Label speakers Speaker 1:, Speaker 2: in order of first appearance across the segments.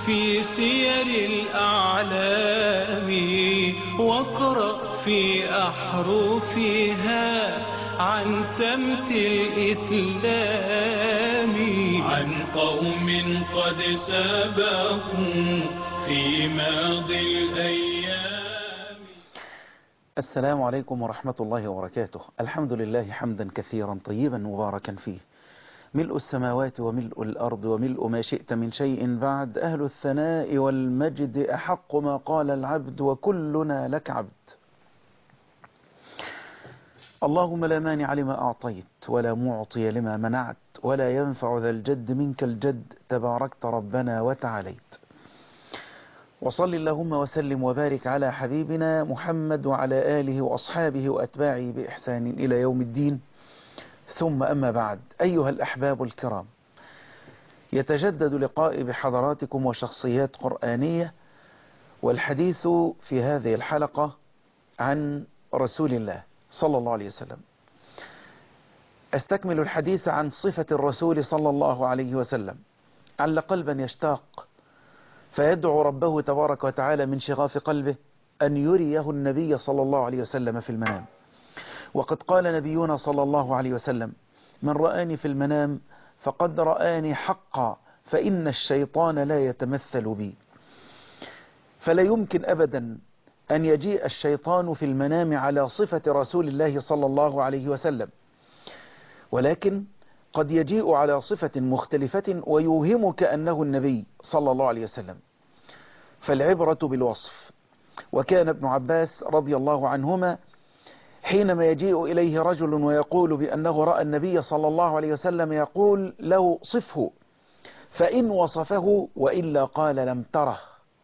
Speaker 1: في سير الأعلام واقرأ في أحرفها عن سمت الإسلام عن قوم قد سبقوا في ماضي الأيام
Speaker 2: السلام عليكم ورحمة الله وبركاته الحمد لله حمدا كثيرا طيبا مباركا فيه ملء السماوات وملء الأرض وملء ما شئت من شيء بعد أهل الثناء والمجد أحق ما قال العبد وكلنا لك عبد اللهم لا مانع لما أعطيت ولا معطي لما منعت ولا ينفع ذا الجد منك الجد تباركت ربنا وتعاليت وصل اللهم وسلم وبارك على حبيبنا محمد وعلى آله وأصحابه وأتباعه بإحسان إلى يوم الدين ثم أما بعد أيها الأحباب الكرام يتجدد لقائي بحضراتكم وشخصيات قرآنية والحديث في هذه الحلقة عن رسول الله صلى الله عليه وسلم أستكمل الحديث عن صفة الرسول صلى الله عليه وسلم عل قلبا يشتاق فيدعو ربه تبارك وتعالى من شغاف قلبه أن يريه النبي صلى الله عليه وسلم في المنام وقد قال نبينا صلى الله عليه وسلم من رآني في المنام فقد رآني حقا فإن الشيطان لا يتمثل بي فلا يمكن أبدا أن يجيء الشيطان في المنام على صفة رسول الله صلى الله عليه وسلم ولكن قد يجيء على صفة مختلفة ويوهمك أنه النبي صلى الله عليه وسلم فالعبرة بالوصف وكان ابن عباس رضي الله عنهما حينما يجيء إليه رجل ويقول بأنه رأى النبي صلى الله عليه وسلم يقول له صفه فإن وصفه وإلا قال لم تره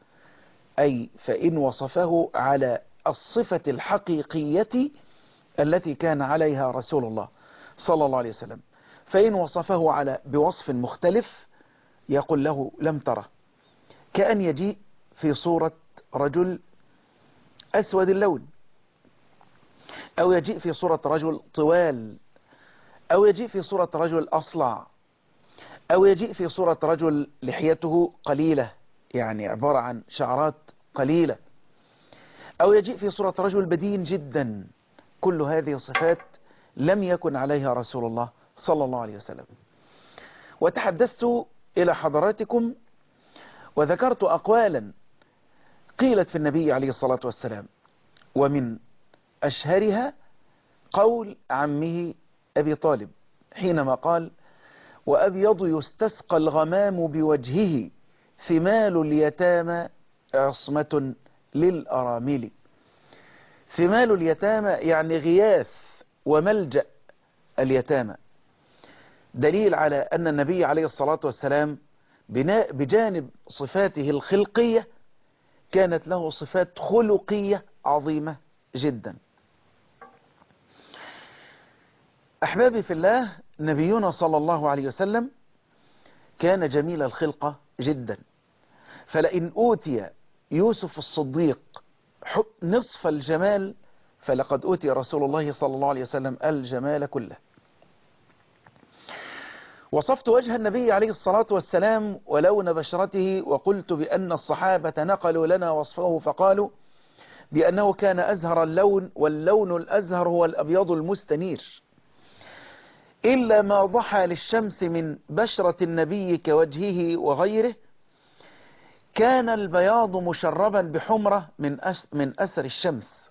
Speaker 2: أي فإن وصفه على الصفة الحقيقية التي كان عليها رسول الله صلى الله عليه وسلم فإن وصفه على بوصف مختلف يقول له لم تره كأن يجيء في صورة رجل أسود اللون أو يجيء في صورة رجل طوال أو يجيء في صورة رجل أصلع أو يجيء في صورة رجل لحيته قليلة يعني عبارة عن شعرات قليلة أو يجيء في صورة رجل بدين جدا كل هذه صفات لم يكن عليها رسول الله صلى الله عليه وسلم وتحدثت إلى حضراتكم وذكرت أقوالا قيلت في النبي عليه الصلاة والسلام ومن أشهرها قول عمه أبي طالب حينما قال وأبيض يستسقى الغمام بوجهه ثمال اليتامى عصمة للأرامل ثمال اليتامى يعني غياث وملجأ اليتامى دليل على أن النبي عليه الصلاة والسلام بناء بجانب صفاته الخلقية كانت له صفات خلقية عظيمة جدا أحبابي في الله نبينا صلى الله عليه وسلم كان جميل الخلقة جدا فلئن أوتي يوسف الصديق نصف الجمال فلقد أوتي رسول الله صلى الله عليه وسلم الجمال كله وصفت وجه النبي عليه الصلاة والسلام ولون بشرته وقلت بأن الصحابة نقلوا لنا وصفه فقالوا بأنه كان أزهر اللون واللون الأزهر هو الأبيض المستنير إلا ما ضحى للشمس من بشرة النبي كوجهه وغيره كان البياض مشربا بحمرة من من أثر الشمس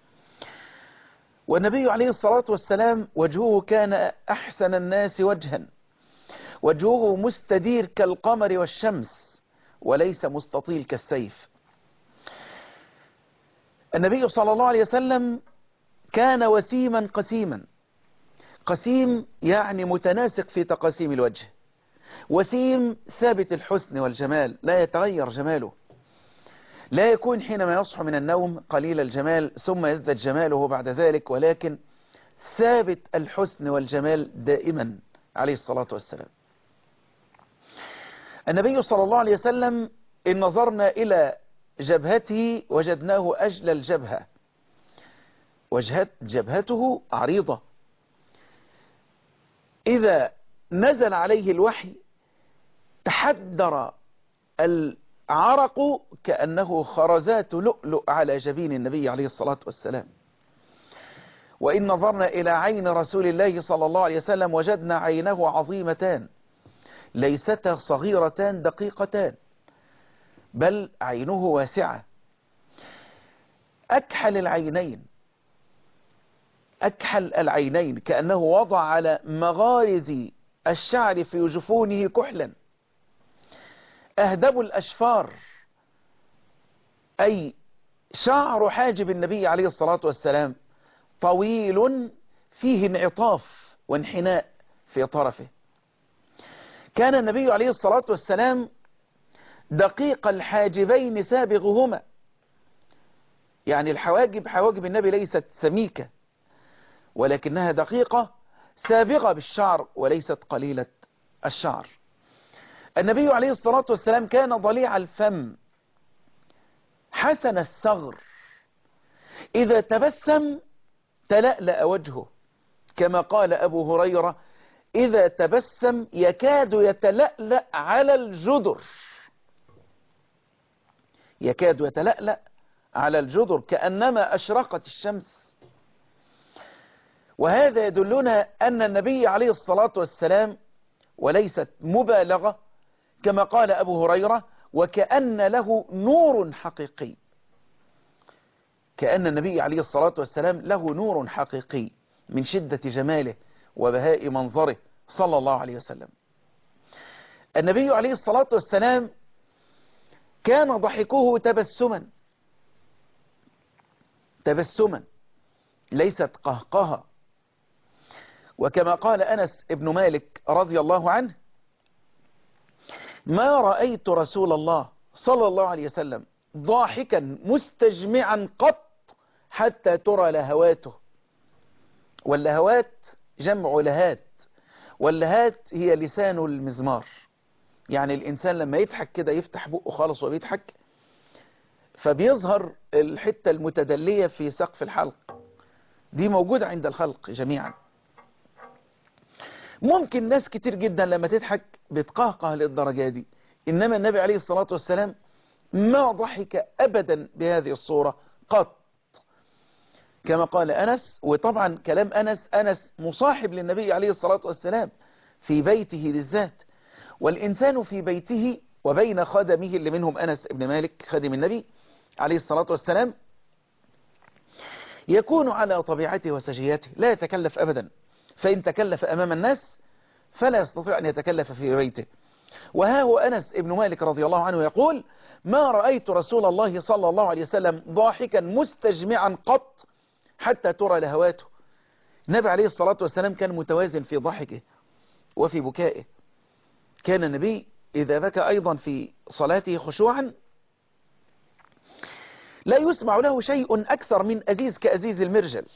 Speaker 2: والنبي عليه الصلاة والسلام وجهه كان أحسن الناس وجها وجهه مستدير كالقمر والشمس وليس مستطيل كالسيف النبي صلى الله عليه وسلم كان وسيما قسيما قسيم يعني متناسق في تقاسيم الوجه وسيم ثابت الحسن والجمال لا يتغير جماله لا يكون حينما يصحو من النوم قليل الجمال ثم يزداد جماله بعد ذلك ولكن ثابت الحسن والجمال دائما عليه الصلاة والسلام النبي صلى الله عليه وسلم إن نظرنا إلى جبهته وجدناه أجل الجبهة وجهت جبهته عريضة إذا نزل عليه الوحي تحدر عرق كأنه خرزات لؤلؤ على جبين النبي عليه الصلاة والسلام وإن نظرنا إلى عين رسول الله صلى الله عليه وسلم وجدنا عينه عظيمتان ليستا صغيرتان دقيقتان بل عينه واسعة أكحل العينين أكحل العينين كأنه وضع على مغارز الشعر في جفونه كحلا أهدب الأشفار أي شعر حاجب النبي عليه الصلاة والسلام طويل فيه انعطاف وانحناء في طرفه كان النبي عليه الصلاة والسلام دقيق الحاجبين سابغهما يعني الحواجب حواجب النبي ليست سميكة ولكنها دقيقة سابغة بالشعر وليست قليلة الشعر النبي عليه الصلاة والسلام كان ضليع الفم حسن الثغر إذا تبسم تلألأ وجهه كما قال أبو هريرة إذا تبسم يكاد يتلألأ على الجدر يكاد يتلألأ على الجدر كأنما أشرقت الشمس وهذا يدلنا أن النبي عليه الصلاة والسلام وليست مبالغة كما قال أبو هريرة وكأن له نور حقيقي كأن النبي عليه الصلاة والسلام له نور حقيقي من شدة جماله وبهاء منظره صلى الله عليه وسلم النبي عليه الصلاة والسلام كان ضحكه تبسما تبسما ليست قهقها وكما قال أنس ابن مالك رضي الله عنه ما رأيت رسول الله صلى الله عليه وسلم ضاحكا مستجمعا قط حتى ترى لهواته واللهوات جمع لهات واللهات هي لسان المزمار يعني الإنسان لما يضحك كده يفتح بقه خالص وبيضحك فبيظهر الحتة المتدلية في سقف الحلق دي موجودة عند الخلق جميعا ممكن ناس كتير جدا لما تضحك بتقهقه للدرجة دي إنما النبي عليه الصلاة والسلام ما ضحك أبدا بهذه الصورة قط كما قال أنس وطبعا كلام أنس أنس مصاحب للنبي عليه الصلاة والسلام في بيته بالذات والإنسان في بيته وبين خدمه اللي منهم أنس ابن مالك خادم النبي عليه الصلاة والسلام يكون على طبيعته وسجيته لا يتكلف أبدا فإن تكلف أمام الناس فلا يستطيع أن يتكلف في بيته وها هو أنس ابن مالك رضي الله عنه يقول ما رأيت رسول الله صلى الله عليه وسلم ضاحكا مستجمعا قط حتى ترى لهواته النبي عليه الصلاة والسلام كان متوازن في ضحكه وفي بكائه كان النبي إذا بكى أيضا في صلاته خشوعا لا يسمع له شيء أكثر من أزيز كأزيز المرجل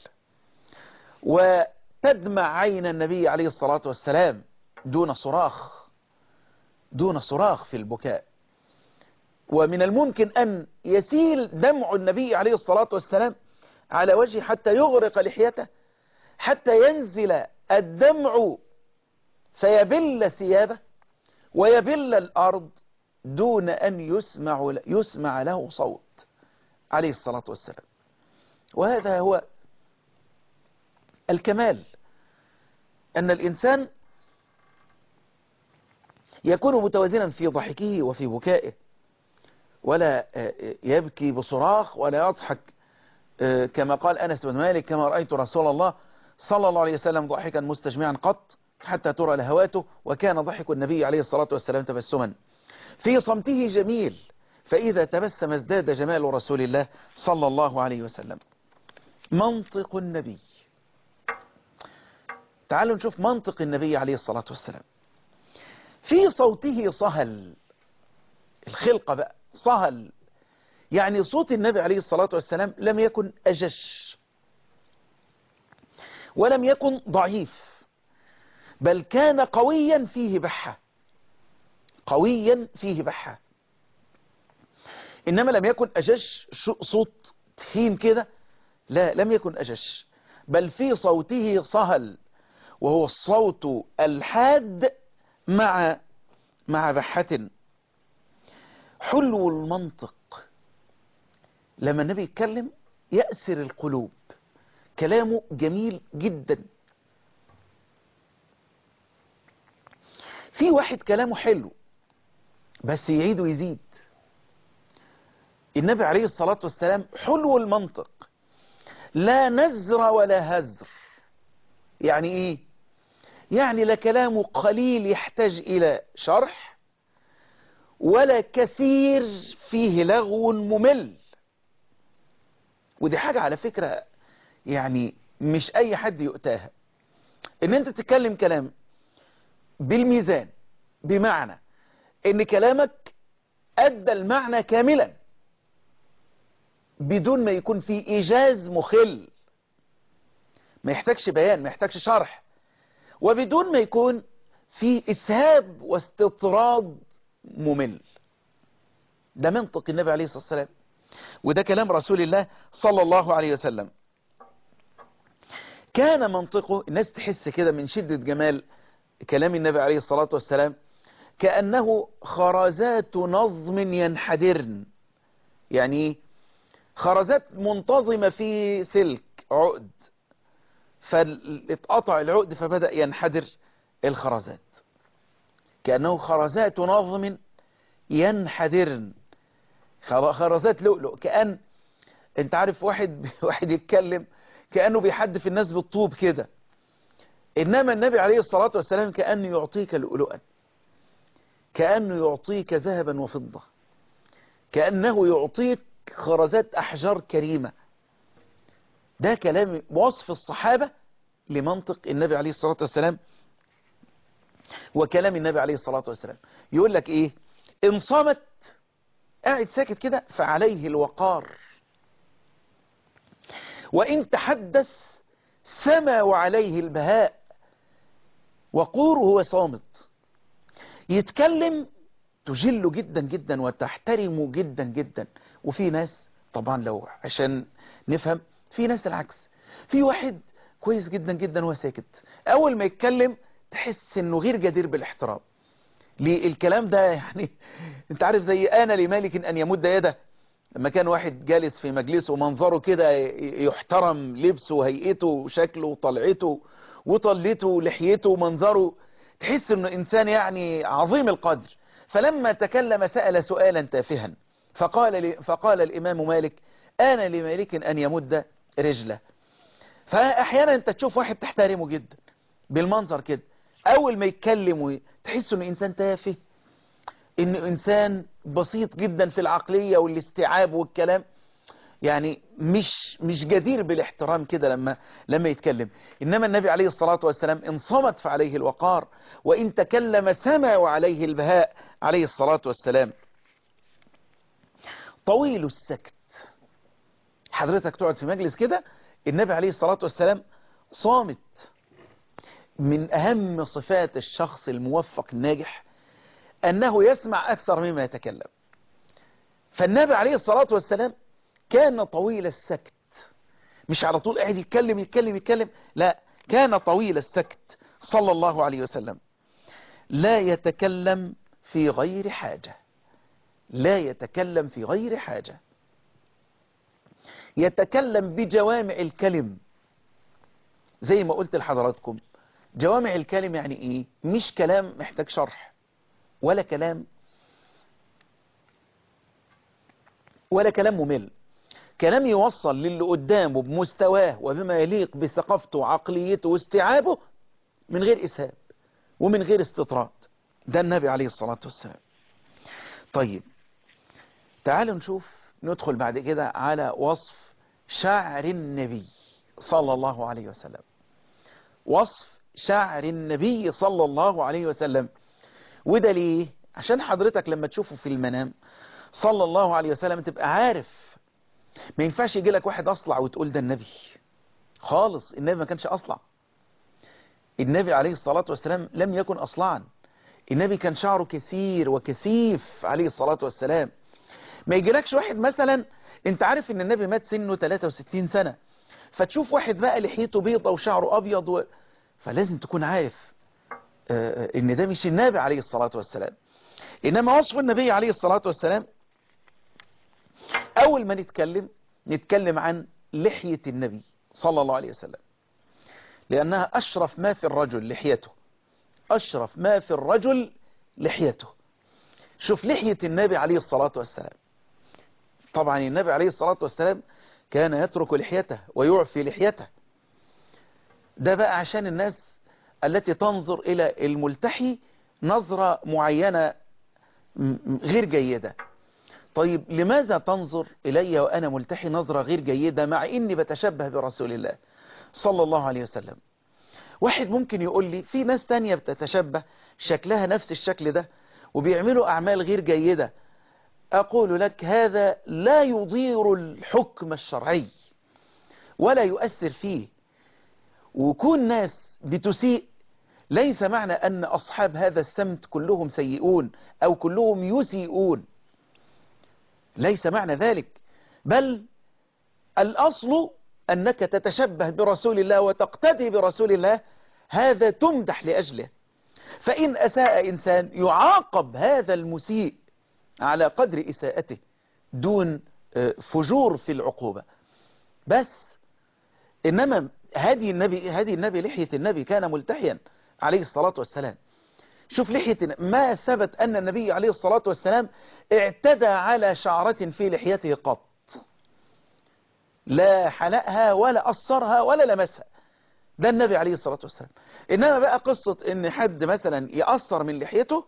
Speaker 2: وتدمع عين النبي عليه الصلاة والسلام دون صراخ دون صراخ في البكاء ومن الممكن أن يسيل دمع النبي عليه الصلاة والسلام على وجهه حتى يغرق لحيته حتى ينزل الدمع فيبل ثيابه ويبل الأرض دون أن يسمع, يسمع له صوت عليه الصلاة والسلام وهذا هو الكمال أن الإنسان يكون متوازنا في ضحكه وفي بكائه ولا يبكي بصراخ ولا يضحك كما قال أنس بن مالك كما رأيت رسول الله صلى الله عليه وسلم ضحكا مستجمعا قط حتى ترى لهواته وكان ضحك النبي عليه الصلاة والسلام تبسما في صمته جميل فإذا تبسم ازداد جمال رسول الله صلى الله عليه وسلم منطق النبي تعالوا نشوف منطق النبي عليه الصلاة والسلام في صوته صهل الخلقة بقى صهل يعني صوت النبي عليه الصلاة والسلام لم يكن أجش ولم يكن ضعيف بل كان قويا فيه بحة قويا فيه بحة إنما لم يكن أجش صوت تخين كده لا لم يكن أجش بل في صوته صهل وهو الصوت الحاد مع مع بحة حلو المنطق لما النبي يتكلم يأسر القلوب كلامه جميل جدا في واحد كلامه حلو بس يعيد ويزيد النبي عليه الصلاة والسلام حلو المنطق لا نزر ولا هزر يعني ايه يعني لا كلامه قليل يحتاج الى شرح ولا كثير فيه لغو ممل ودي حاجة على فكرة يعني مش اي حد يؤتاها ان انت تتكلم كلام بالميزان بمعنى ان كلامك ادى المعنى كاملا بدون ما يكون فيه ايجاز مخل ما يحتاجش بيان ما يحتاجش شرح وبدون ما يكون في اسهاب واستطراد ممل ده منطق النبي عليه الصلاة والسلام وده كلام رسول الله صلى الله عليه وسلم كان منطقه الناس تحس كده من شدة جمال كلام النبي عليه الصلاة والسلام كأنه خرزات نظم ينحدرن يعني خرزات منتظمة في سلك عقد فاتقطع العقد فبدأ ينحدر الخرزات كأنه خرزات نظم ينحدرن خرزات لؤلؤ كأن انت عارف واحد واحد يتكلم كأنه بيحدف الناس بالطوب كده إنما النبي عليه الصلاة والسلام كأنه يعطيك لؤلؤا كأنه يعطيك ذهبا وفضة كأنه يعطيك خرزات أحجار كريمة ده كلام وصف الصحابة لمنطق النبي عليه الصلاة والسلام وكلام النبي عليه الصلاة والسلام يقول لك إيه إن صمت قاعد ساكت كده فعليه الوقار وإن تحدث سما وعليه البهاء وقور هو صامت يتكلم تجله جدا جدا وتحترمه جدا جدا وفي ناس طبعا لو عشان نفهم في ناس العكس في واحد كويس جدا جدا وهو ساكت اول ما يتكلم تحس انه غير جدير بالاحترام ليه الكلام ده يعني انت عارف زي انا لمالك ان يمد يده لما كان واحد جالس في مجلسه ومنظره كده يحترم لبسه وهيئته وشكله وطلعته وطلته ولحيته ومنظره تحس انه انسان يعني عظيم القدر فلما تكلم سأل سؤالا تافها فقال, فقال الامام مالك انا لمالك ان يمد رجله فاحيانا انت تشوف واحد تحترمه جدا بالمنظر كده اول ما يتكلم تحس انه انسان تافه انه انسان بسيط جدا في العقلية والاستيعاب والكلام يعني مش مش جدير بالاحترام كده لما لما يتكلم انما النبي عليه الصلاة والسلام ان صمت فعليه الوقار وان تكلم سما وعليه البهاء عليه الصلاة والسلام طويل السكت حضرتك تقعد في مجلس كده النبي عليه الصلاة والسلام صامت من أهم صفات الشخص الموفق الناجح أنه يسمع أكثر مما يتكلم فالنبي عليه الصلاة والسلام كان طويل السكت مش على طول قاعد يتكلم يتكلم يتكلم لا كان طويل السكت صلى الله عليه وسلم لا يتكلم في غير حاجة لا يتكلم في غير حاجة يتكلم بجوامع الكلم زي ما قلت لحضراتكم جوامع الكلم يعني ايه مش كلام محتاج شرح ولا كلام ولا كلام ممل كلام يوصل للي قدامه بمستواه وبما يليق بثقافته وعقليته واستيعابه من غير إسهاب ومن غير استطراد ده النبي عليه الصلاة والسلام طيب تعالوا نشوف ندخل بعد كده على وصف شعر النبي صلى الله عليه وسلم وصف شعر النبي صلى الله عليه وسلم وده ليه عشان حضرتك لما تشوفه في المنام صلى الله عليه وسلم تبقى عارف ما ينفعش يجي لك واحد أصلع وتقول ده النبي خالص النبي ما كانش أصلع النبي عليه الصلاة والسلام لم يكن أصلعا النبي كان شعره كثير وكثيف عليه الصلاة والسلام ما يجيلكش واحد مثلا انت عارف ان النبي مات سنه 63 سنة فتشوف واحد بقى لحيته بيضة وشعره أبيض و... فلازم تكون عارف ان ده مش النبي عليه الصلاة والسلام إنما وصف النبي عليه الصلاة والسلام أول ما نتكلم نتكلم عن لحية النبي صلى الله عليه وسلم لأنها أشرف ما في الرجل لحيته أشرف ما في الرجل لحيته شوف لحية النبي عليه الصلاة والسلام طبعا النبي عليه الصلاة والسلام كان يترك لحيته ويعفي لحيته ده بقى عشان الناس التي تنظر إلى الملتحي نظرة معينة غير جيدة طيب لماذا تنظر إلي وأنا ملتحي نظرة غير جيدة مع إني بتشبه برسول الله صلى الله عليه وسلم واحد ممكن يقول لي في ناس تانية بتتشبه شكلها نفس الشكل ده وبيعملوا أعمال غير جيدة أقول لك هذا لا يضير الحكم الشرعي ولا يؤثر فيه وكون ناس بتسيء ليس معنى أن أصحاب هذا السمت كلهم سيئون أو كلهم يسيئون ليس معنى ذلك بل الأصل أنك تتشبه برسول الله وتقتدي برسول الله هذا تمدح لأجله فإن أساء إنسان يعاقب هذا المسيء على قدر إساءته دون فجور في العقوبة بس إنما هدي النبي هدي النبي لحية النبي كان ملتحيا عليه الصلاة والسلام شوف لحية ما ثبت أن النبي عليه الصلاة والسلام اعتدى على شعرة في لحيته قط لا حلقها ولا أصرها ولا لمسها ده النبي عليه الصلاة والسلام إنما بقى قصة إن حد مثلا يأثر من لحيته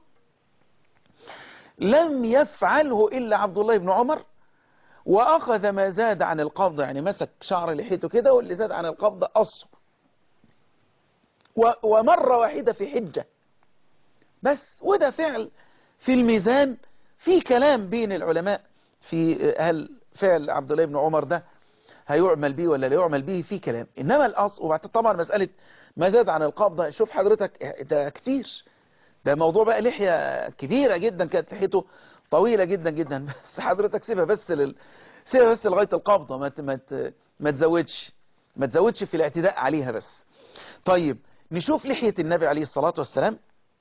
Speaker 2: لم يفعله إلا عبد الله بن عمر وأخذ ما زاد عن القبض يعني مسك شعر لحيته كده واللي زاد عن القبض قصه ومرة واحدة في حجة بس وده فعل في الميزان في كلام بين العلماء في هل فعل عبد الله بن عمر ده هيعمل به ولا لا يعمل به في كلام إنما الأصل وبعد طبعا مسألة ما زاد عن القبضة شوف حضرتك ده كتير ده موضوع بقى لحية كبيرة جدا كانت لحيته طويلة جدا جدا بس حضرتك سيبها بس لل... سيبها بس لغاية القبضة ما ت... ما ت... ما تزودش ما تزودش في الاعتداء عليها بس طيب نشوف لحية النبي عليه الصلاة والسلام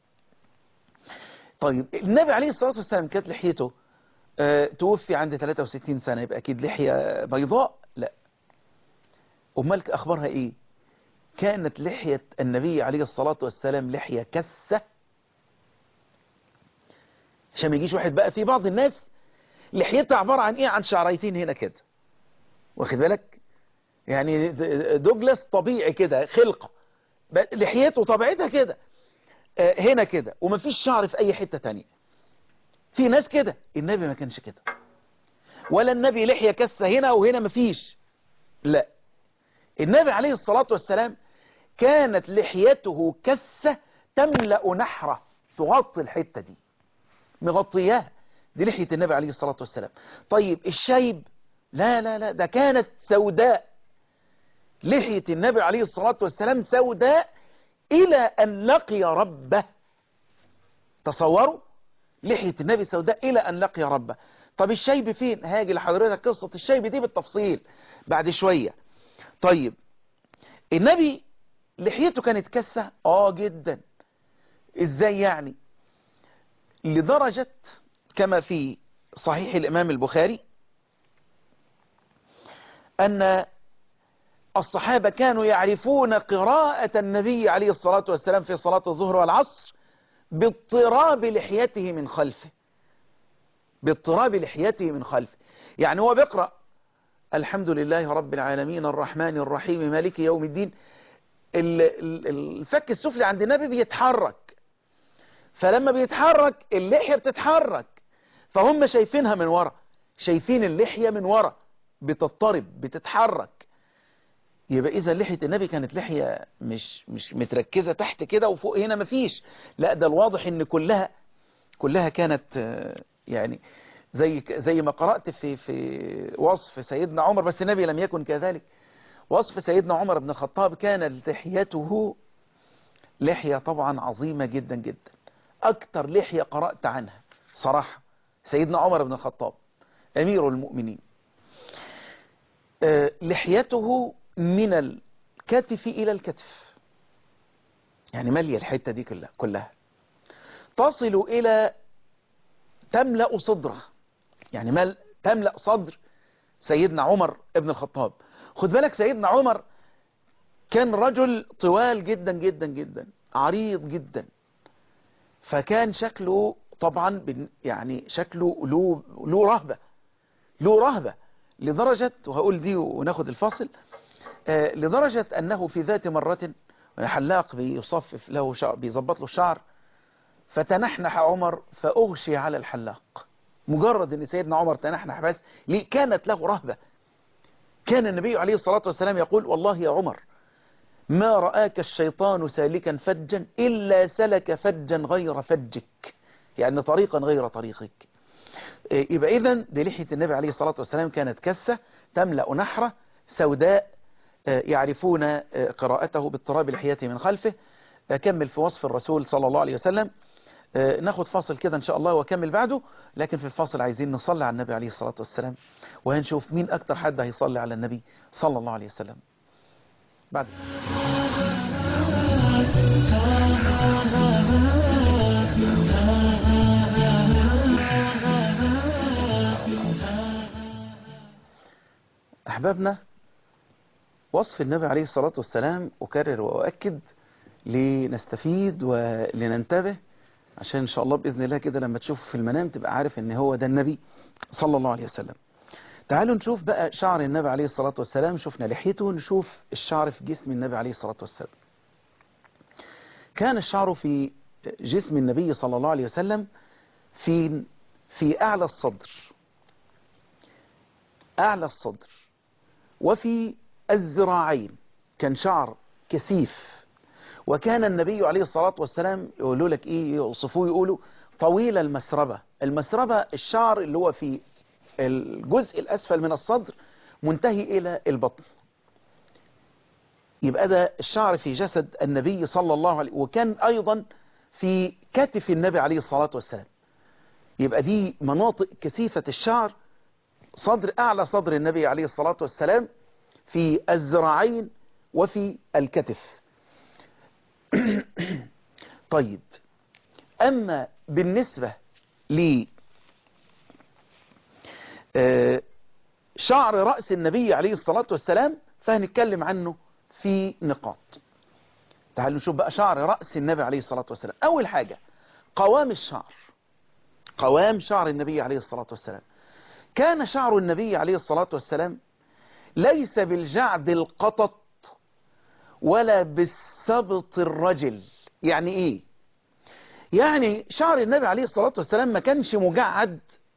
Speaker 2: طيب النبي عليه الصلاة والسلام كانت لحيته آه توفي عند 63 سنة يبقى أكيد لحية بيضاء لا أمال أخبارها إيه كانت لحية النبي عليه الصلاة والسلام لحية كثة عشان ما يجيش واحد بقى في بعض الناس لحيتها عبارة عن ايه عن شعريتين هنا كده واخد بالك يعني دوجلاس طبيعي كده خلقة لحيته طبيعتها كده هنا كده ومفيش شعر في اي حتة تانية في ناس كده النبي ما كانش كده ولا النبي لحية كسة هنا وهنا مفيش لا النبي عليه الصلاة والسلام كانت لحيته كسة تملأ نحره تغطي الحتة دي مغطياها دي لحية النبي عليه الصلاة والسلام طيب الشيب لا لا لا ده كانت سوداء لحية النبي عليه الصلاة والسلام سوداء إلى أن لقي ربه تصوروا لحية النبي سوداء إلى أن لقي ربه طب الشيب فين هاجي لحضرتك قصة الشيب دي بالتفصيل بعد شوية طيب النبي لحيته كانت كسة اه جدا ازاي يعني لدرجة كما في صحيح الإمام البخاري أن الصحابة كانوا يعرفون قراءة النبي عليه الصلاة والسلام في صلاة الظهر والعصر باضطراب لحيته من خلفه باضطراب لحيته من خلفه يعني هو بيقرأ الحمد لله رب العالمين الرحمن الرحيم مالك يوم الدين الفك السفلي عند النبي بيتحرك فلما بيتحرك اللحية بتتحرك فهم شايفينها من ورا شايفين اللحية من ورا بتضطرب بتتحرك يبقى إذا لحية النبي كانت لحية مش مش متركزة تحت كده وفوق هنا مفيش لا ده الواضح ان كلها كلها كانت يعني زي زي ما قرأت في في وصف سيدنا عمر بس النبي لم يكن كذلك وصف سيدنا عمر بن الخطاب كان لحيته لحية طبعا عظيمة جدا جدا أكتر لحية قرأت عنها صراحة سيدنا عمر بن الخطاب أمير المؤمنين لحيته من الكتف إلى الكتف يعني مالية الحتة دي كلها, كلها تصل إلى تملأ صدره يعني مال تملأ صدر سيدنا عمر ابن الخطاب خد بالك سيدنا عمر كان رجل طوال جدا جدا جدا عريض جدا فكان شكله طبعا بن- يعني شكله له له رهبة له رهبة لدرجة وهقول دي وناخد الفاصل آه، لدرجة أنه في ذات مرة حلاق بيصفف له شعر بيظبط له الشعر فتنحنح عمر فأغشي على الحلاق مجرد أن سيدنا عمر تنحنح بس ليه كانت له رهبة كان النبي عليه الصلاة والسلام يقول والله يا عمر ما رآك الشيطان سالكا فجا إلا سلك فجا غير فجك يعني طريقا غير طريقك إيه، يبقى إذا دي لحية النبي عليه الصلاة والسلام كانت كثة تملأ نحرة سوداء آه، يعرفون آه، قراءته باضطراب لحيته من خلفه أكمل في وصف الرسول صلى الله عليه وسلم آه، ناخد فاصل كده إن شاء الله وأكمل بعده لكن في الفاصل عايزين نصلي على النبي عليه الصلاة والسلام وهنشوف مين أكتر حد هيصلي على النبي صلى الله عليه وسلم بعد أحبابنا وصف النبي عليه الصلاة والسلام أكرر وأؤكد لنستفيد ولننتبه عشان إن شاء الله بإذن الله كده لما تشوفه في المنام تبقى عارف إن هو ده النبي صلى الله عليه وسلم تعالوا نشوف بقى شعر النبي عليه الصلاة والسلام شفنا لحيته نشوف الشعر في جسم النبي عليه الصلاة والسلام كان الشعر في جسم النبي صلى الله عليه وسلم في في أعلى الصدر أعلى الصدر وفي الذراعين كان شعر كثيف وكان النبي عليه الصلاة والسلام يقولوا لك إيه يوصفوه يقولوا طويل المسربة المسربة الشعر اللي هو في الجزء الأسفل من الصدر منتهي إلى البطن يبقى ده الشعر في جسد النبي صلى الله عليه وكان أيضا في كتف النبي عليه الصلاة والسلام يبقى دي مناطق كثيفة الشعر صدر أعلى صدر النبي عليه الصلاة والسلام في الذراعين وفي الكتف طيب أما بالنسبة ل آه، شعر رأس النبي عليه الصلاة والسلام فهنتكلم عنه في نقاط تعالوا نشوف بقى شعر رأس النبي عليه الصلاة والسلام أول حاجة قوام الشعر قوام شعر النبي عليه الصلاة والسلام كان شعر النبي عليه الصلاة والسلام ليس بالجعد القطط ولا بالسبط الرجل يعني ايه يعني شعر النبي عليه الصلاة والسلام ما كانش مجعد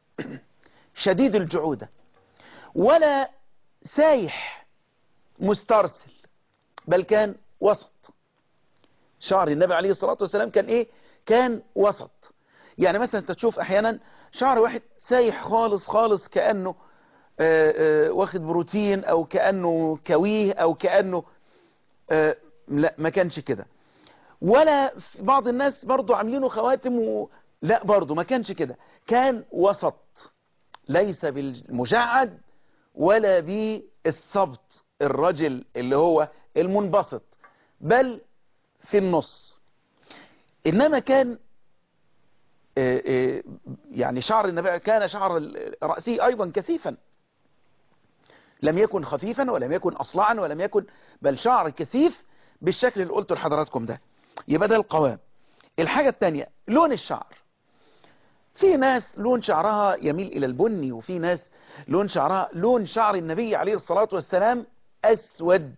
Speaker 2: شديد الجعودة ولا سايح مسترسل بل كان وسط شعر النبي عليه الصلاة والسلام كان ايه كان وسط يعني مثلا انت تشوف احيانا شعر واحد سايح خالص خالص كأنه آه، آه، واخد بروتين او كأنه كويه او كأنه آه، لا ما كانش كده ولا في بعض الناس برضو عاملينه خواتم و... لا برضو ما كانش كده كان وسط ليس بالمجعد ولا بالسبط الرجل اللي هو المنبسط بل في النص إنما كان آه، آه، يعني شعر النبي كان شعر رأسه أيضا كثيفا لم يكن خفيفا ولم يكن أصلعا ولم يكن بل شعر كثيف بالشكل اللي قلته لحضراتكم ده يبقى ده القوام الحاجة التانية لون الشعر في ناس لون شعرها يميل إلى البني وفي ناس لون شعرها لون شعر النبي عليه الصلاة والسلام أسود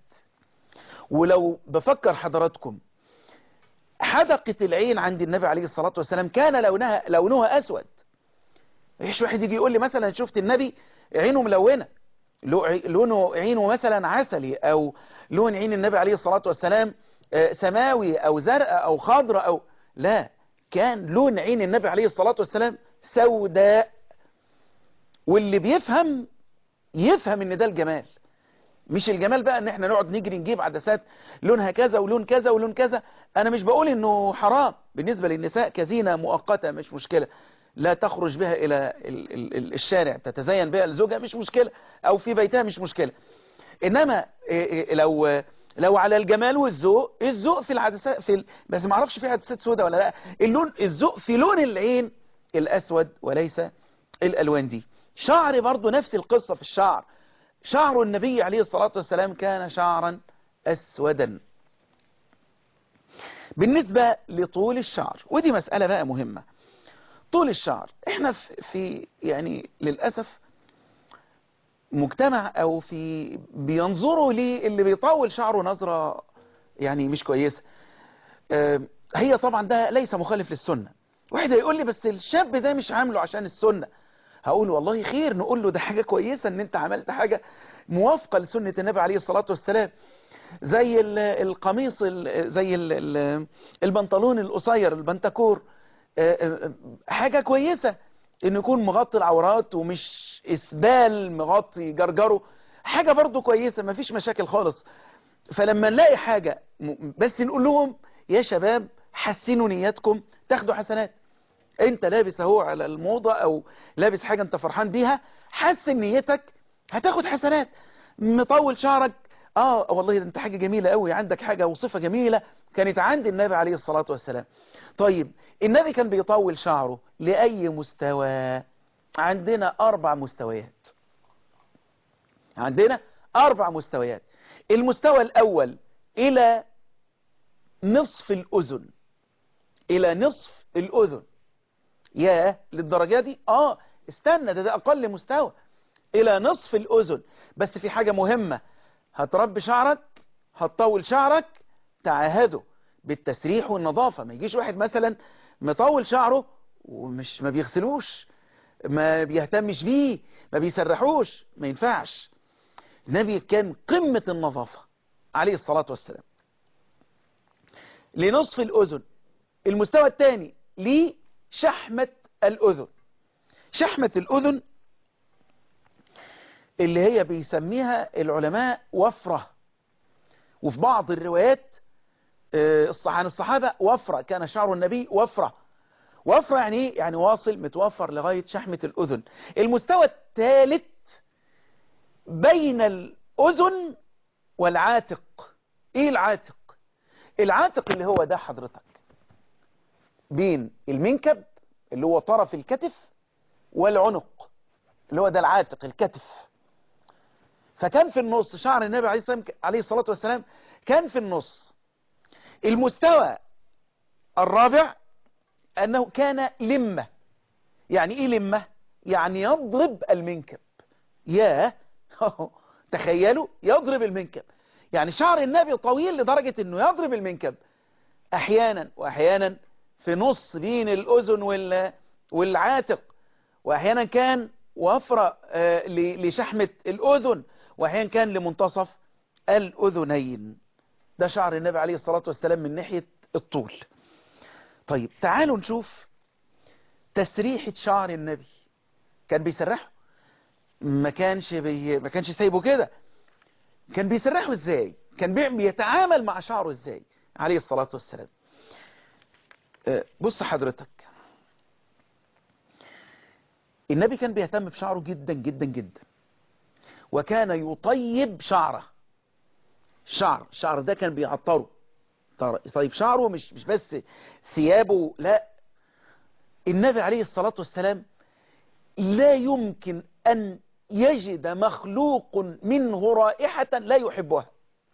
Speaker 2: ولو بفكر حضراتكم حدقة العين عند النبي عليه الصلاة والسلام كان لونها لونها أسود ايش واحد يجي يقول لي مثلا شفت النبي عينه ملونة لو- لونه عينه مثلا عسلي أو لون عين النبي عليه الصلاة والسلام آه، سماوي أو زرق أو خضر أو لا كان لون عين النبي عليه الصلاة والسلام سوداء واللي بيفهم يفهم ان ده الجمال مش الجمال بقى ان احنا نقعد نجري نجيب عدسات لونها كذا ولون كذا ولون كذا انا مش بقول انه حرام بالنسبة للنساء كزينة مؤقتة مش مشكلة لا تخرج بها الى ال- ال- ال- الشارع تتزين بها لزوجها مش مشكلة او في بيتها مش مشكلة انما إيه إيه لو لو على الجمال والذوق الذوق في العدسات في ال... بس ما اعرفش في عدسات سوداء ولا لا اللون الذوق في لون العين الأسود وليس الألوان دي شعر برضو نفس القصة في الشعر شعر النبي عليه الصلاة والسلام كان شعرا أسودا بالنسبة لطول الشعر ودي مسألة بقى مهمة طول الشعر احنا في يعني للأسف مجتمع او في بينظروا للي بيطول شعره نظرة يعني مش كويسة اه هي طبعا ده ليس مخالف للسنة واحد هيقول لي بس الشاب ده مش عامله عشان السنة هقول والله خير نقول له ده حاجة كويسة ان انت عملت حاجة موافقة لسنة النبي عليه الصلاة والسلام زي القميص زي البنطلون القصير البنتكور حاجة كويسة انه يكون مغطي العورات ومش اسبال مغطي جرجره حاجة برضو كويسة ما فيش مشاكل خالص فلما نلاقي حاجة بس نقول لهم يا شباب حسنوا نياتكم تاخدوا حسنات انت لابس اهو على الموضة او لابس حاجة انت فرحان بيها حسن نيتك هتاخد حسنات مطول شعرك اه والله ده انت حاجة جميلة قوي عندك حاجة وصفة جميلة كانت عند النبي عليه الصلاة والسلام طيب النبي كان بيطول شعره لأي مستوى عندنا أربع مستويات عندنا أربع مستويات المستوى الأول إلى نصف الأذن إلى نصف الأذن يا للدرجة دي آه استنى ده ده أقل مستوى إلى نصف الأذن بس في حاجة مهمة هتربي شعرك هتطول شعرك تعاهده بالتسريح والنظافة ما يجيش واحد مثلا مطول شعره ومش ما بيغسلوش ما بيهتمش بيه ما بيسرحوش ما ينفعش النبي كان قمة النظافة عليه الصلاة والسلام لنصف الأذن المستوى الثاني لشحمة الأذن شحمة الأذن اللي هي بيسميها العلماء وفرة وفي بعض الروايات عن الصحابة وفرة كان شعر النبي وفرة وفرة يعني ايه يعني واصل متوفر لغاية شحمة الأذن المستوى الثالث بين الأذن والعاتق ايه العاتق العاتق اللي هو ده حضرتك بين المنكب اللي هو طرف الكتف والعنق اللي هو ده العاتق الكتف فكان في النص شعر النبي عليه الصلاة والسلام كان في النص المستوى الرابع أنه كان لمة يعني إيه لمة؟ يعني يضرب المنكب يا تخيلوا يضرب المنكب يعني شعر النبي طويل لدرجة أنه يضرب المنكب أحيانا وأحيانا في نص بين الأذن والعاتق وأحيانا كان وفرة لشحمة الأذن وأحيانا كان لمنتصف الأذنين ده شعر النبي عليه الصلاة والسلام من ناحية الطول طيب تعالوا نشوف تسريحة شعر النبي كان بيسرحه ما كانش بي... ما كانش سايبه كده كان بيسرحه ازاي كان بيتعامل مع شعره ازاي عليه الصلاة والسلام بص حضرتك النبي كان بيهتم بشعره جدا جدا جدا وكان يطيب شعره شعر الشعر ده كان بيعطره طيب شعره مش مش بس ثيابه لا النبي عليه الصلاة والسلام لا يمكن أن يجد مخلوق منه رائحة لا يحبها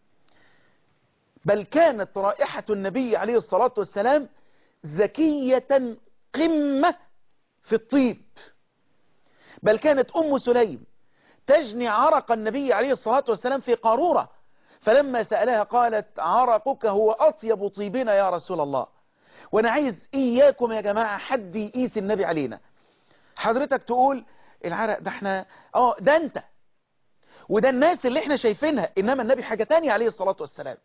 Speaker 2: بل كانت رائحة النبي عليه الصلاة والسلام ذكية قمة في الطيب بل كانت أم سليم تجني عرق النبي عليه الصلاة والسلام في قارورة فلما سألها قالت عرقك هو أطيب طيبنا يا رسول الله وانا عايز إياكم يا جماعة حد يقيس النبي علينا حضرتك تقول العرق ده احنا اه ده انت وده الناس اللي احنا شايفينها انما النبي حاجة تانية عليه الصلاة والسلام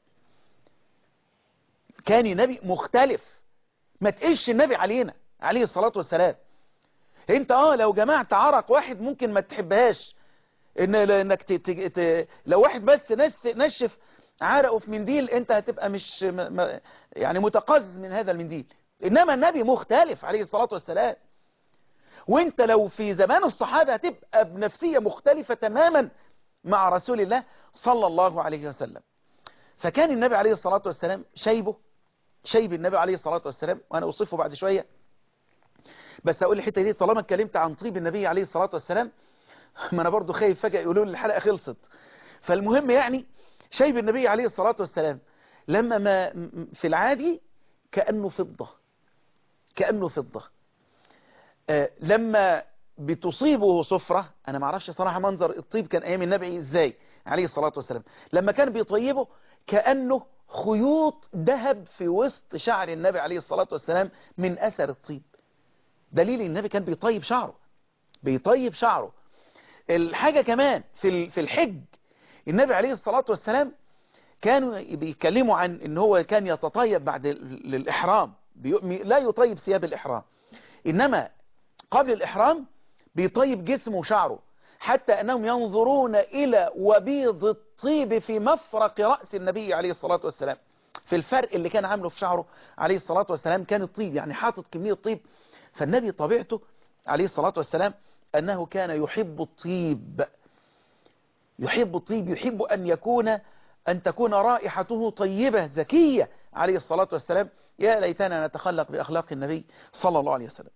Speaker 2: كان النبي مختلف ما تقش النبي علينا عليه الصلاة والسلام انت اه لو جمعت عرق واحد ممكن ما تحبهاش ان انك ت... ت... ت... لو واحد بس نس... نشف عرقه في منديل انت هتبقى مش م... م... يعني متقزز من هذا المنديل انما النبي مختلف عليه الصلاة والسلام وانت لو في زمان الصحابة هتبقى بنفسية مختلفة تماما مع رسول الله صلى الله عليه وسلم فكان النبي عليه الصلاة والسلام شيبه شيب النبي عليه الصلاة والسلام وانا اوصفه بعد شوية بس اقول الحته دي طالما اتكلمت عن طيب النبي عليه الصلاه والسلام ما انا برضو خايف فجاه يقولوا لي الحلقه خلصت فالمهم يعني شيب النبي عليه الصلاه والسلام لما ما في العادي كانه فضه كانه فضه آه لما بتصيبه صفرة أنا ما اعرفش صراحة منظر الطيب كان أيام النبي إزاي عليه الصلاة والسلام لما كان بيطيبه كأنه خيوط ذهب في وسط شعر النبي عليه الصلاة والسلام من أثر الطيب دليل النبي كان بيطيب شعره بيطيب شعره الحاجة كمان في في الحج النبي عليه الصلاة والسلام كانوا بيتكلموا عن ان هو كان يتطيب بعد الإحرام لا يطيب ثياب الإحرام إنما قبل الإحرام بيطيب جسمه وشعره حتى أنهم ينظرون إلى وبيض الطيب في مفرق رأس النبي عليه الصلاة والسلام في الفرق اللي كان عامله في شعره عليه الصلاة والسلام كان الطيب يعني حاطط كمية طيب فالنبي طبيعته عليه الصلاة والسلام أنه كان يحب الطيب يحب الطيب يحب أن يكون أن تكون رائحته طيبة زكية عليه الصلاة والسلام يا ليتنا نتخلق بأخلاق النبي صلى الله عليه وسلم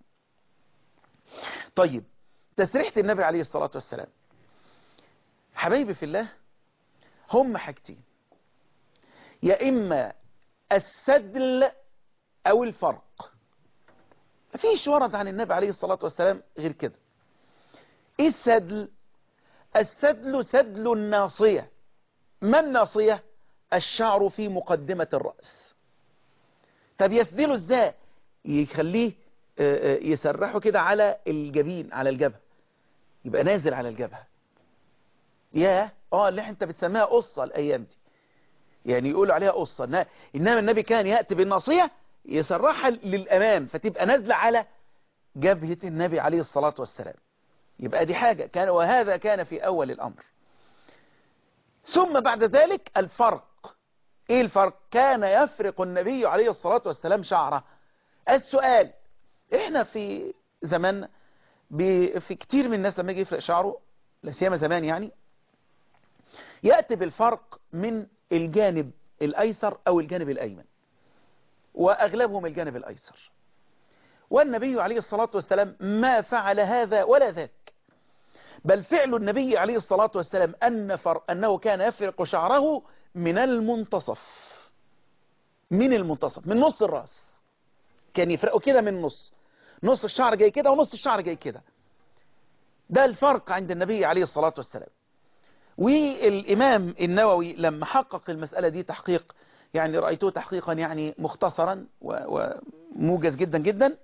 Speaker 2: طيب تسريحة النبي عليه الصلاة والسلام حبايبي في الله هم حاجتين يا إما السدل أو الفرق مفيش ورد عن النبي عليه الصلاة والسلام غير كده إيه السدل السدل سدل الناصية ما الناصية الشعر في مقدمة الرأس طب يسدله ازاي يخليه يسرحه كده على الجبين على الجبهة يبقى نازل على الجبهة يا اه اللي انت بتسميها قصة الايام دي يعني يقولوا عليها قصة انما النبي كان يأتي بالناصية يسرحها للامام فتبقى نازلة على جبهة النبي عليه الصلاة والسلام يبقى دي حاجة كان وهذا كان في اول الامر ثم بعد ذلك الفرق ايه الفرق كان يفرق النبي عليه الصلاة والسلام شعره السؤال احنا في زمان في كتير من الناس لما يجي يفرق شعره لا سيما زمان يعني يأتي بالفرق من الجانب الأيسر أو الجانب الأيمن وأغلبهم الجانب الأيسر والنبي عليه الصلاة والسلام ما فعل هذا ولا ذاك بل فعل النبي عليه الصلاة والسلام أن فر أنه كان يفرق شعره من المنتصف من المنتصف من نص الرأس كان يفرقه كده من النص نص الشعر جاي كده ونص الشعر جاي كده ده الفرق عند النبي عليه الصلاة والسلام والإمام النووي لما حقق المسألة دي تحقيق يعني رأيته تحقيقا يعني مختصرا وموجز جدا جدا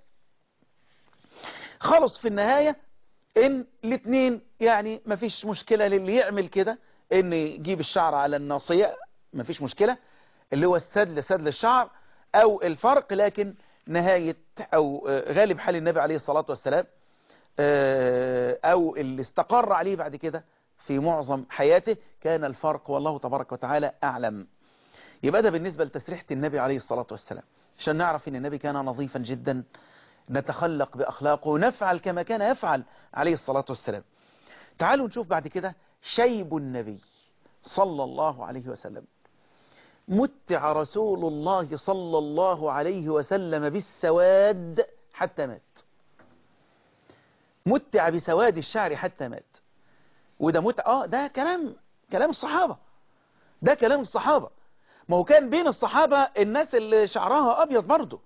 Speaker 2: خلص في النهاية ان الاثنين يعني مفيش مشكلة للي يعمل كده ان يجيب الشعر على الناصية مفيش مشكلة اللي هو السدل سدل الشعر او الفرق لكن نهاية او غالب حال النبي عليه الصلاة والسلام او اللي استقر عليه بعد كده في معظم حياته كان الفرق والله تبارك وتعالى اعلم يبقى ده بالنسبة لتسريحة النبي عليه الصلاة والسلام عشان نعرف ان النبي كان نظيفا جدا نتخلق بأخلاقه ونفعل كما كان يفعل عليه الصلاة والسلام تعالوا نشوف بعد كده شيب النبي صلى الله عليه وسلم متع رسول الله صلى الله عليه وسلم بالسواد حتى مات متع بسواد الشعر حتى مات وده متع اه ده كلام كلام الصحابة ده كلام الصحابة ما هو كان بين الصحابة الناس اللي شعرها أبيض برضه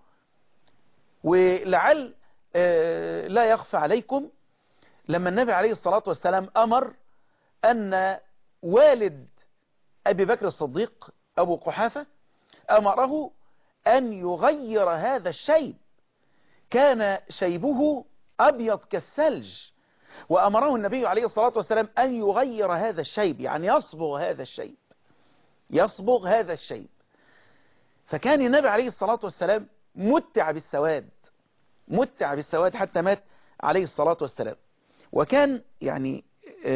Speaker 2: ولعل آه لا يخفى عليكم لما النبي عليه الصلاة والسلام أمر أن والد أبي بكر الصديق أبو قحافة أمره أن يغير هذا الشيب كان شيبه أبيض كالثلج وأمره النبي عليه الصلاة والسلام أن يغير هذا الشيب يعني يصبغ هذا الشيب يصبغ هذا الشيب فكان النبي عليه الصلاة والسلام متع بالسواد متع بالسواد حتى مات عليه الصلاة والسلام وكان يعني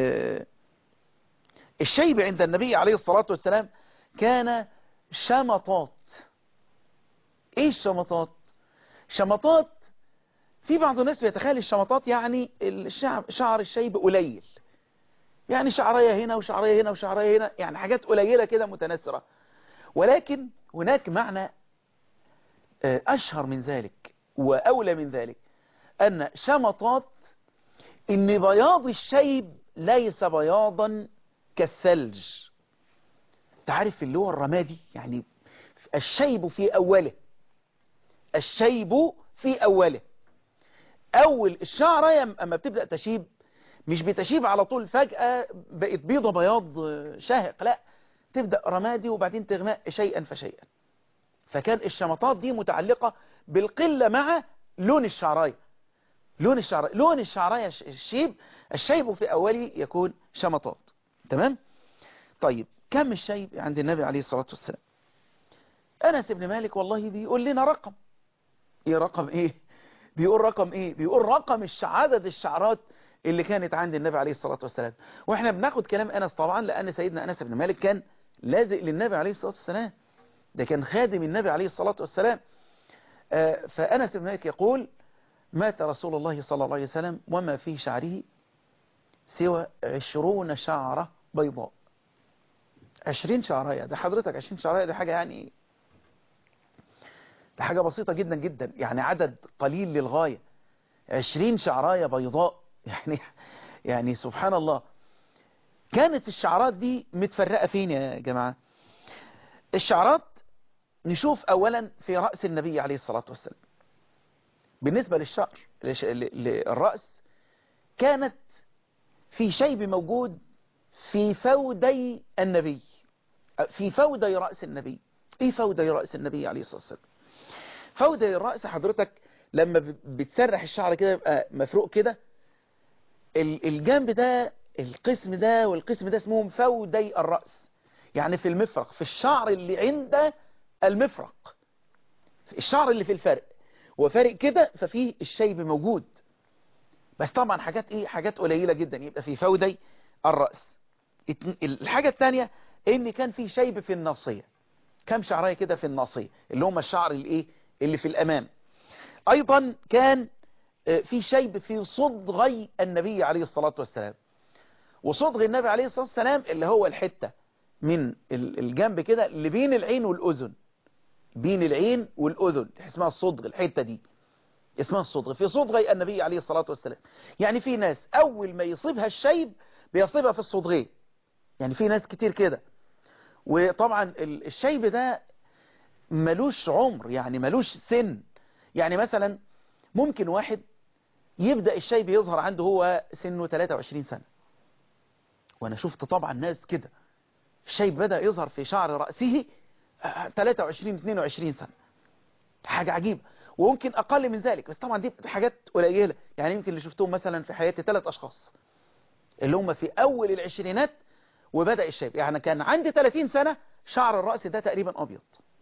Speaker 2: الشيب عند النبي عليه الصلاة والسلام كان شمطات ايه الشمطات شمطات في بعض الناس بيتخيل الشمطات يعني الشعر شعر الشيب قليل يعني شعرية هنا وشعرية هنا وشعرية هنا يعني حاجات قليلة كده متناثرة ولكن هناك معنى أشهر من ذلك وأولى من ذلك أن شمطات إن بياض الشيب ليس بياضا كالثلج تعرف اللي هو الرمادي يعني الشيب في أوله الشيب في أوله أول الشعرة أما بتبدأ تشيب مش بتشيب على طول فجأة بقت بيضة بياض شاهق لا تبدأ رمادي وبعدين تغماء شيئا فشيئا فكان الشمطات دي متعلقة بالقلة مع لون الشعراية لون الشعراية لون الشعراية الشيب الشيب في أوله يكون شمطات تمام طيب كم الشيب عند النبي عليه الصلاة والسلام أنس بن مالك والله بيقول لنا رقم ايه رقم ايه بيقول رقم ايه بيقول رقم الش- عدد الشعرات اللي كانت عند النبي عليه الصلاة والسلام واحنا بناخد كلام أنس طبعا لأن سيدنا أنس بن مالك كان لازق للنبي عليه الصلاة والسلام ده كان خادم النبي عليه الصلاة والسلام آه، فأنس بن مالك يقول مات رسول الله صلى الله عليه وسلم وما في شعره سوى عشرون شعرة بيضاء عشرين شعراية ده حضرتك عشرين شعراية ده حاجة يعني ده حاجة بسيطة جدا جدا يعني عدد قليل للغاية عشرين شعراية بيضاء يعني يعني سبحان الله كانت الشعرات دي متفرقة فين يا جماعة الشعرات نشوف أولا في رأس النبي عليه الصلاة والسلام بالنسبة للشعر لش- ل- للرأس كانت في شيب موجود في فودي النبي في فودي رأس النبي ايه فودي رأس النبي عليه الصلاة والسلام فودي الرأس حضرتك لما ب- بتسرح الشعر كده يبقى مفروق كده ال- الجنب ده القسم ده والقسم ده اسمهم فودي الرأس يعني في المفرق في الشعر اللي عند المفرق الشعر اللي في الفرق وفارق كده ففيه الشيب موجود بس طبعا حاجات ايه حاجات قليلة جدا يبقى في فودي الرأس اتن- الحاجة الثانية ان كان في شيب في الناصية كم شعرايه كده في الناصية اللي هم الشعر الايه اللي في الامام ايضا كان آه، في شيب في صدغي النبي عليه الصلاة والسلام وصدغ النبي عليه الصلاة والسلام اللي هو الحتة من ال- الجنب كده اللي بين العين والأذن بين العين والأذن اسمها الصدغ الحتة دي اسمها الصدغ في صدغي النبي عليه الصلاة والسلام يعني في ناس أول ما يصيبها الشيب بيصيبها في الصدغين يعني في ناس كتير كده وطبعا ال- الشيب ده ملوش عمر يعني ملوش سن يعني مثلا ممكن واحد يبدأ الشيب يظهر عنده هو سنه 23 سنة وانا شفت طبعا ناس كده الشيب بدأ يظهر في شعر رأسه آه، 23 22 سنة حاجة عجيبة وممكن أقل من ذلك بس طبعا دي حاجات قليلة يعني يمكن اللي شفتهم مثلا في حياتي ثلاث أشخاص اللي هم في أول العشرينات وبدأ الشيب يعني كان عندي 30 سنة شعر الرأس ده تقريبا أبيض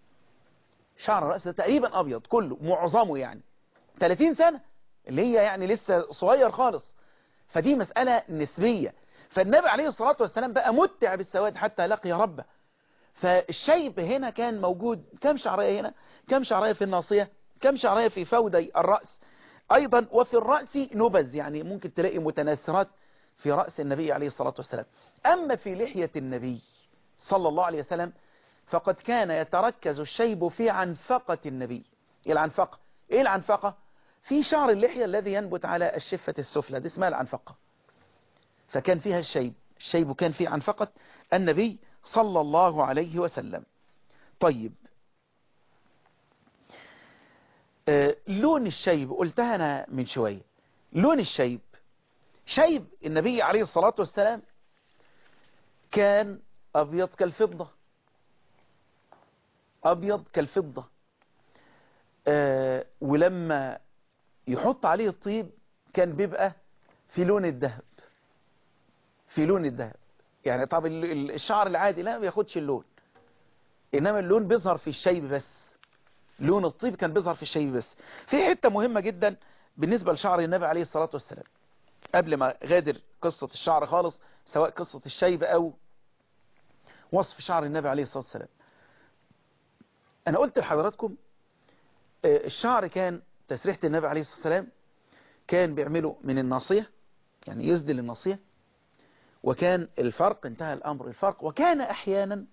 Speaker 2: شعر الرأس ده تقريبا أبيض كله معظمه يعني 30 سنة اللي هي يعني لسه صغير خالص فدي مسألة نسبية فالنبي عليه الصلاة والسلام بقى متع بالسواد حتى لقي ربه فالشيب هنا كان موجود كم شعرية هنا كم شعرية في الناصية كم شعرية في فودي الرأس أيضا وفي الرأس نبذ يعني ممكن تلاقي متناثرات في رأس النبي عليه الصلاة والسلام أما في لحية النبي صلى الله عليه وسلم فقد كان يتركز الشيب في عنفقة النبي إيه العنفقة إيه العنفقة في شعر اللحية الذي ينبت على الشفة السفلى دي اسمها العنفقة فكان فيها الشيب الشيب كان في عنفقة النبي صلى الله عليه وسلم طيب آه لون الشيب قلتها أنا من شوية لون الشيب شيب النبي عليه الصلاة والسلام كان أبيض كالفضة أبيض كالفضة آه ولما يحط عليه الطيب كان بيبقى في لون الذهب في لون الذهب يعني طب ال- ال- الشعر العادي لا ما بياخدش اللون انما اللون بيظهر في الشيب بس لون الطيب كان بيظهر في الشيب بس في حتة مهمة جدا بالنسبة لشعر النبي عليه الصلاة والسلام قبل ما غادر قصة الشعر خالص سواء قصة الشيب او وصف شعر النبي عليه الصلاة والسلام انا قلت لحضراتكم آه، الشعر كان تسريحة النبي عليه الصلاة والسلام كان بيعمله من الناصية يعني يسدل الناصية وكان الفرق انتهى الأمر الفرق وكان أحيانا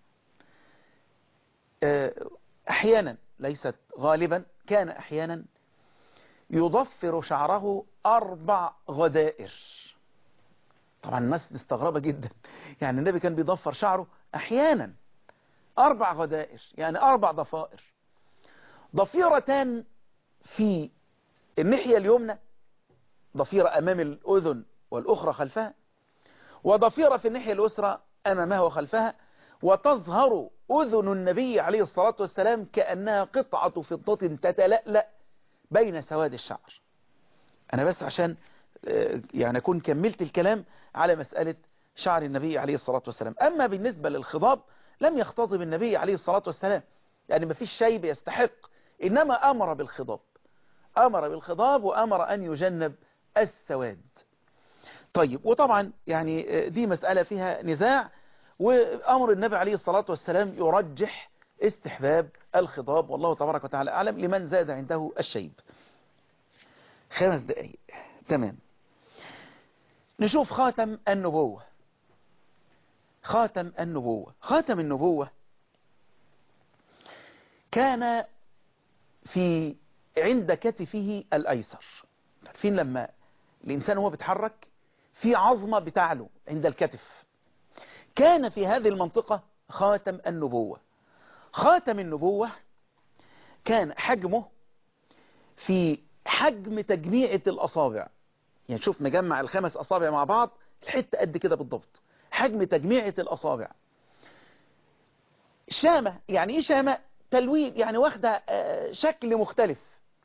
Speaker 2: آه، أحيانا ليست غالبا كان أحيانا يضفر شعره أربع غدائر طبعا الناس مستغربة جدا يعني النبي كان بيضفر شعره أحيانا أربع غدائر يعني أربع ضفائر ضفيرتان في الناحية اليمنى ضفيرة أمام الأذن والأخرى خلفها وضفيرة في الناحية اليسرى أمامها وخلفها وتظهر أذن النبي عليه الصلاة والسلام كأنها قطعة فضة تتلألأ بين سواد الشعر أنا بس عشان يعني أكون كملت الكلام على مسألة شعر النبي عليه الصلاة والسلام أما بالنسبة للخضاب لم يختضب النبي عليه الصلاة والسلام يعني ما فيش شيء يستحق إنما أمر بالخضاب أمر بالخضاب وأمر أن يجنب السواد طيب وطبعا يعني دي مسألة فيها نزاع وأمر النبي عليه الصلاة والسلام يرجح استحباب الخضاب والله تبارك وتعالى أعلم لمن زاد عنده الشيب خمس دقائق تمام نشوف خاتم النبوة خاتم النبوة خاتم النبوة كان في عند كتفه الأيسر عارفين لما الإنسان هو بيتحرك في عظمة بتعلو عند الكتف كان في هذه المنطقة خاتم النبوة خاتم النبوة كان حجمه في حجم تجميعة الأصابع يعني شوف مجمع الخمس أصابع مع بعض الحتة قد كده بالضبط حجم تجميعة الأصابع شامة يعني إيه شامة تلوين يعني واخدة شكل مختلف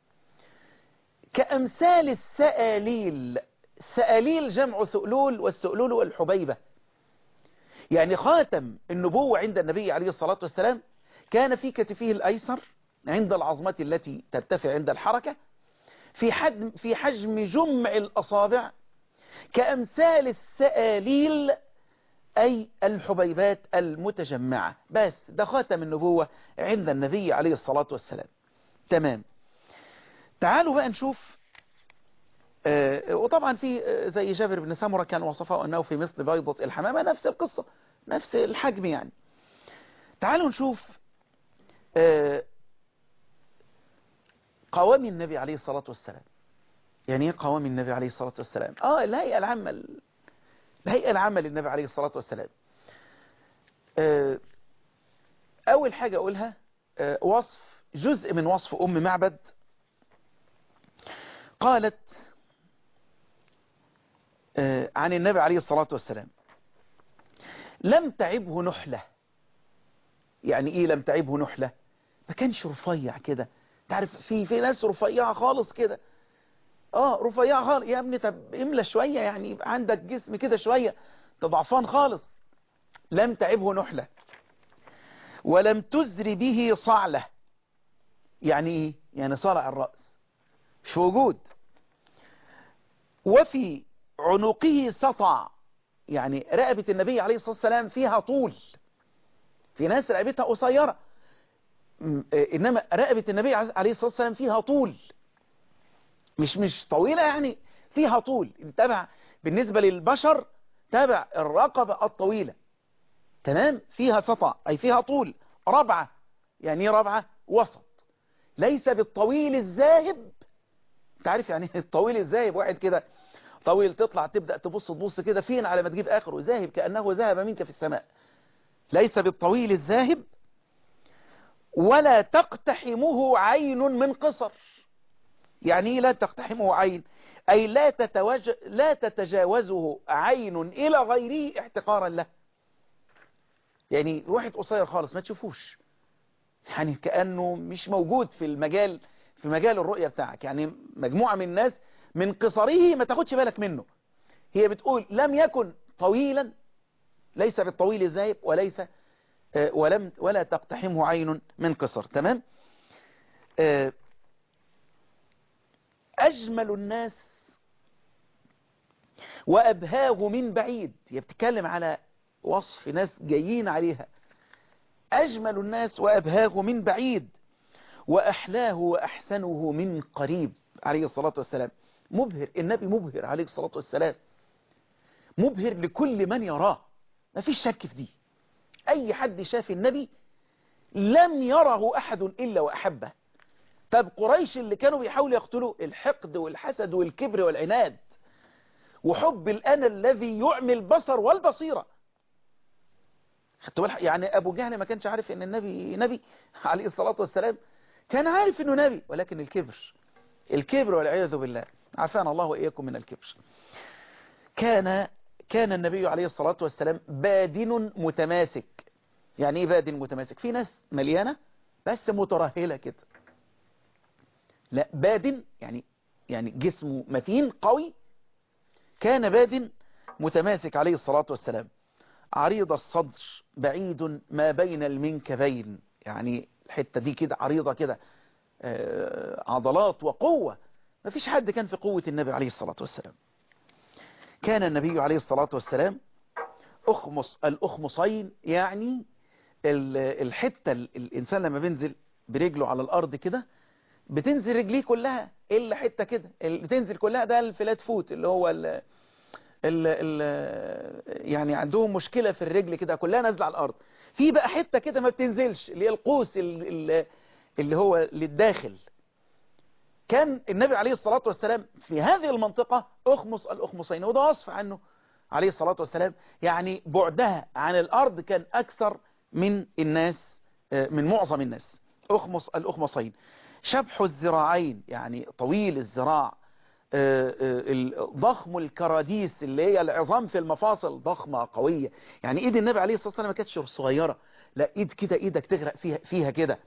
Speaker 2: كأمثال السآليل السآليل جمع ثؤلول والثؤلول والحبيبة يعني خاتم النبوة عند النبي عليه الصلاة والسلام كان في كتفه الأيسر عند العظمة التي ترتفع عند الحركة في حجم, في حجم جمع الأصابع كأمثال السآليل أي الحبيبات المتجمعة بس ده خاتم النبوة عند النبي عليه الصلاة والسلام تمام تعالوا بقى نشوف آه وطبعا في آه زي جابر بن سمرة كان وصفه أنه في مثل بيضة الحمامة نفس القصة نفس الحجم يعني تعالوا نشوف آه قوام النبي عليه الصلاة والسلام يعني ايه قوام النبي عليه الصلاة والسلام اه الهيئة العامة الهيئة العامة للنبي عليه الصلاة والسلام آه اول حاجة اقولها آه وصف جزء من وصف ام معبد قالت آه عن النبي عليه الصلاة والسلام لم تعبه نحلة يعني ايه لم تعبه نحلة ما كانش رفيع كده تعرف في في ناس رفيعة خالص كده اه رفيعة خالص يا ابني طب املى شوية يعني يبقى عندك جسم كده شوية تضعفان خالص لم تعبه نحلة ولم تزري به صعلة يعني ايه يعني صلع الرأس مش موجود وفي عنقه سطع يعني رقبة النبي عليه الصلاة والسلام فيها طول في ناس رقبتها قصيرة إنما رقبة النبي عليه الصلاة والسلام فيها طول مش مش طويلة يعني فيها طول تبع بالنسبة للبشر تبع الرقبة الطويلة تمام فيها سطع أي فيها طول ربعة يعني ايه ربعة وسط ليس بالطويل الذاهب تعرف يعني الطويل الذاهب واحد كده طويل تطلع تبدأ تبص تبص كده فين على ما تجيب آخره ذاهب كأنه ذهب منك في السماء ليس بالطويل الذاهب ولا تقتحمه عين من قصر يعني لا تقتحمه عين أي لا, تتوج... لا تتجاوزه عين إلى غيره احتقارا له يعني واحد قصير خالص ما تشوفوش يعني كأنه مش موجود في المجال في مجال الرؤية بتاعك يعني مجموعة من الناس من قصره ما تاخدش بالك منه هي بتقول لم يكن طويلا ليس بالطويل الذاهب وليس ولم ولا تقتحمه عين من قصر تمام أجمل الناس وأبهاه من بعيد هي بتتكلم على وصف ناس جايين عليها أجمل الناس وأبهاه من بعيد وأحلاه وأحسنه من قريب عليه الصلاة والسلام مبهر النبي مبهر عليه الصلاة والسلام مبهر لكل من يراه ما فيش شك في دي أي حد شاف النبي لم يره أحد إلا وأحبه طب قريش اللي كانوا بيحاولوا يقتلوا الحقد والحسد والكبر والعناد وحب الأنا الذي يعمي البصر والبصيرة خدتوا بالك يعني أبو جهل ما كانش عارف إن النبي نبي عليه الصلاة والسلام كان عارف إنه نبي ولكن الكبر الكبر والعياذ بالله عافانا الله وإياكم من الكبر كان كان النبي عليه الصلاة والسلام بادن متماسك يعني ايه بادن متماسك في ناس مليانة بس مترهلة كده لا بادن يعني يعني جسمه متين قوي كان بادن متماسك عليه الصلاة والسلام عريض الصدر بعيد ما بين المنكبين يعني الحتة دي كده عريضة كده عضلات وقوة ما فيش حد كان في قوة النبي عليه الصلاة والسلام كان النبي عليه الصلاة والسلام أخمص الأخمصين يعني الحتة الإنسان لما بينزل برجله على الأرض كده بتنزل رجليه كلها إلا حتة كده اللي تنزل كلها ده الفلات فوت اللي هو ال ال ال يعني عندهم مشكلة في الرجل كده كلها نازلة على الأرض في بقى حتة كده ما بتنزلش اللي هي القوس اللي, اللي هو للداخل كان النبي عليه الصلاة والسلام في هذه المنطقة أخمص الأخمصين وده وصف عنه عليه الصلاة والسلام يعني بعدها عن الأرض كان أكثر من الناس من معظم الناس أخمص الأخمصين شبح الذراعين يعني طويل الذراع ضخم الكراديس اللي هي العظام في المفاصل ضخمة قوية يعني ايد النبي عليه الصلاة والسلام ما كانتش صغيرة لا ايد كده ايدك تغرق فيها فيها كده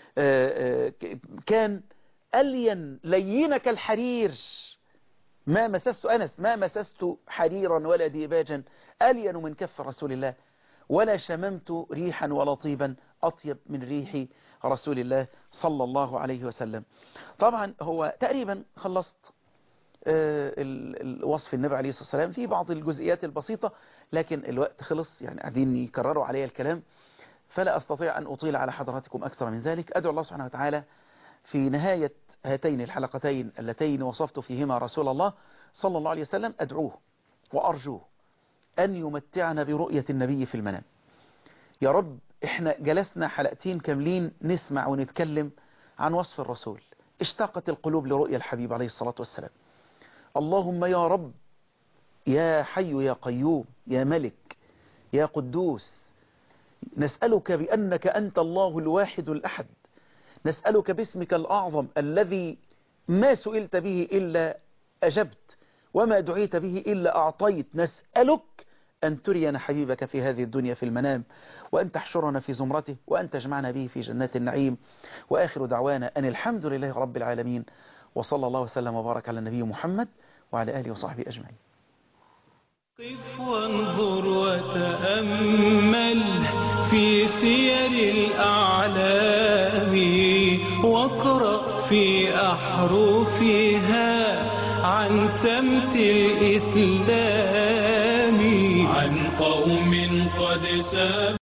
Speaker 2: كان ألين لين كالحرير ما مسست أنس ما مسست حريرا ولا ديباجا ألين من كف رسول الله ولا شممت ريحا ولا طيبا أطيب من ريح رسول الله صلى الله عليه وسلم طبعا هو تقريبا خلصت الوصف النبي عليه الصلاة والسلام في بعض الجزئيات البسيطة لكن الوقت خلص يعني قاعدين يكرروا علي الكلام فلا أستطيع أن أطيل على حضراتكم أكثر من ذلك أدعو الله سبحانه وتعالى في نهاية هاتين الحلقتين اللتين وصفت فيهما رسول الله صلى الله عليه وسلم أدعوه وأرجوه أن يمتعنا برؤية النبي في المنام يا رب احنا جلسنا حلقتين كاملين نسمع ونتكلم عن وصف الرسول اشتاقت القلوب لرؤية الحبيب عليه الصلاة والسلام اللهم يا رب يا حي يا قيوم يا ملك يا قدوس نسألك بأنك أنت الله الواحد الأحد نسألك باسمك الأعظم الذي ما سئلت به إلا أجبت وما دعيت به إلا أعطيت نسألك أن ترينا حبيبك في هذه الدنيا في المنام وأن تحشرنا في زمرته وأن تجمعنا به في جنات النعيم وآخر دعوانا أن الحمد لله رب العالمين وصلى الله وسلم وبارك على النبي محمد وعلى آله وصحبه أجمعين
Speaker 1: قف وانظر وتأمل في سير الأعلام واقرأ في أحرفها عن سمت الإسلام عن قوم قد سابقوا